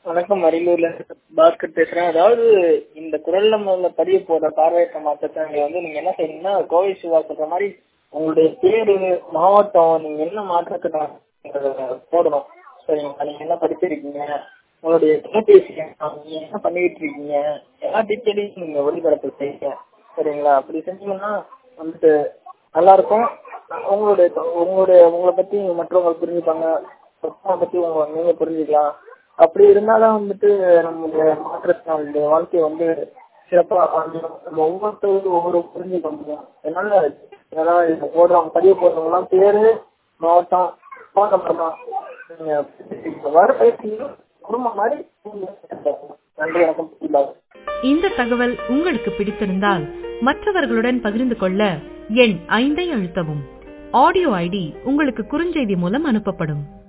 வணக்கம் அரியலூர்ல இருந்து பாஸ்கர் பேசுறேன் அதாவது இந்த குரல் நம்மள பதிய போற பார்வையற்ற மாற்றத்தை வந்து நீங்க என்ன செய்யணும்னா கோவை சிவா சொல்ற மாதிரி உங்களுடைய பேரு மாவட்டம் நீங்க என்ன மாற்றத்தை போடணும் சரிங்களா நீங்க என்ன படிச்சிருக்கீங்க உங்களுடைய தொலைபேசி எண், நீங்க என்ன பண்ணிட்டு இருக்கீங்க எல்லா டீட்டெயிலையும் நீங்க ஒளிபரப்பு செய்யுங்க சரிங்களா அப்படி செஞ்சீங்கன்னா வந்துட்டு நல்லா இருக்கும் உங்களுடைய உங்களுடைய உங்களை பத்தி மற்றவங்க புரிஞ்சுப்பாங்க மற்றவங்க பத்தி உங்க நீங்க புரிஞ்சுக்கலாம் அப்படி இருந்தாதான் வந்துட்டு நம்மளுடைய மாற்றத்தினுடைய வாழ்க்கை வந்து சிறப்பா அமையும். நம்ம ஒவ்வொருத்தருக்கும் ஒவ்வொரு புரிஞ்சுக்க முடியும் என்னால ஏதாவது இதை போடுறவங்க பதிவு போடுறவங்க எல்லாம் பேரு மாவட்டம் போன் நம்பர் தான் நீங்க வர பயிற்சி குடும்பம் மாதிரி நன்றி வணக்கம் பாய். இந்த தகவல் உங்களுக்கு பிடித்திருந்தால் மற்றவர்களுடன் பகிர்ந்து கொள்ள எண் ஐந்தை அழுத்தவும் ஆடியோ ஐடி உங்களுக்கு குறுஞ்செய்தி மூலம் அனுப்பப்படும்